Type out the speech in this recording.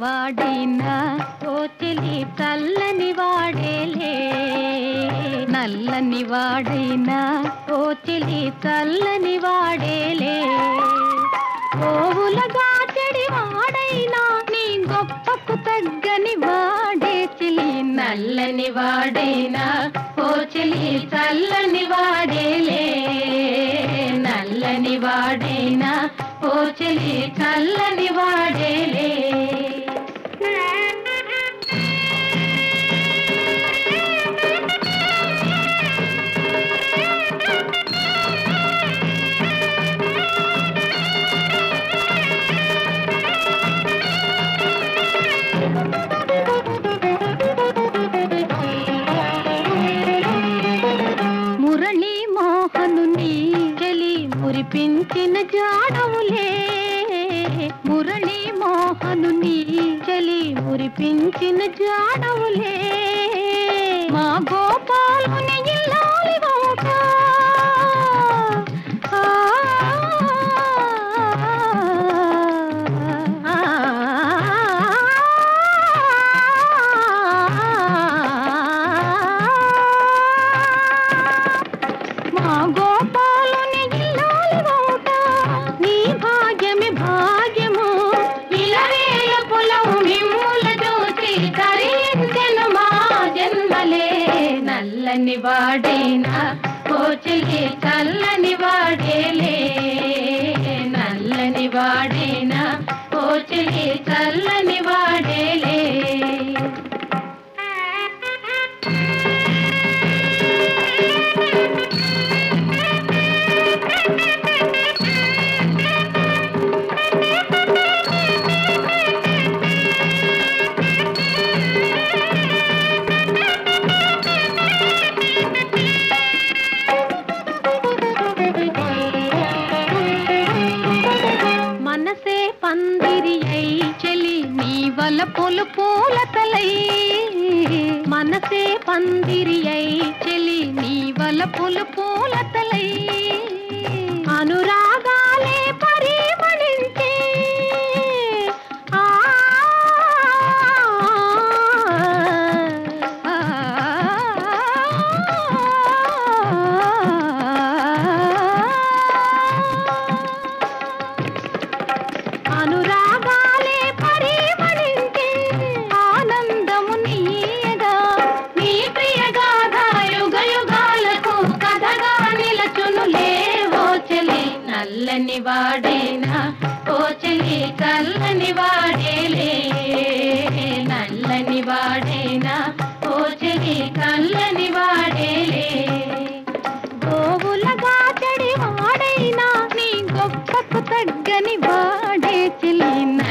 వాడైనా ఓ చెలి చల్లని వాడేలే నల్లని వాడైనా ఓ చెలి చల్లని వాడేలే గోవులగా చెడి వాడైనా నీ గొప్పకు తగ్గని వాడే చెలి నల్లని వాడైనా ఓ చెలి చల్లని వాడేలే నల్లని వాడైనా ఓ చెలి చల్లని వాడేలే మురళి మోహనుని చెలి మురిపించిన జాడవులే మురళి మోహనుని చెలి మురిపించిన జాడవులే మా గోపాలుని ఇల్లాలి వంక ఆ, మా గోపాలుని ఇల్లాలి వంక నీ భాగ్యమి భాగ్యము ఇలవేల పొలము మిమ్ముల చూసి తరించెను మా జన్మలే నల్లని వాడేనా కోచిలి చల్లని వాడేలే నల్లని వాడేనా కోచిలి చల్లని వాడేలే మనసే పందిరి అయి చెలి నీ వల పొలు పూలతలై మనసే పందిరి అయి చెలి నీ వల పొలు పూలతలై అనురాగాలే పరిమళించే ఆ అనురాగాలే పరిమళించే ఆనందము నీయగా నీ ప్రియగాథ యుగ యుగాలకు కథగా నిలచునులే ఓ చెలి నల్లని వాడేనా ఓ చెలి చల్లని వాడేలే నల్లని వాడేనా ఓ చెలి కల్లని వాడేలే గోవులగా చెడి వాడైనా నీ గొప్పకు తగ్గని వాడే చెల్లి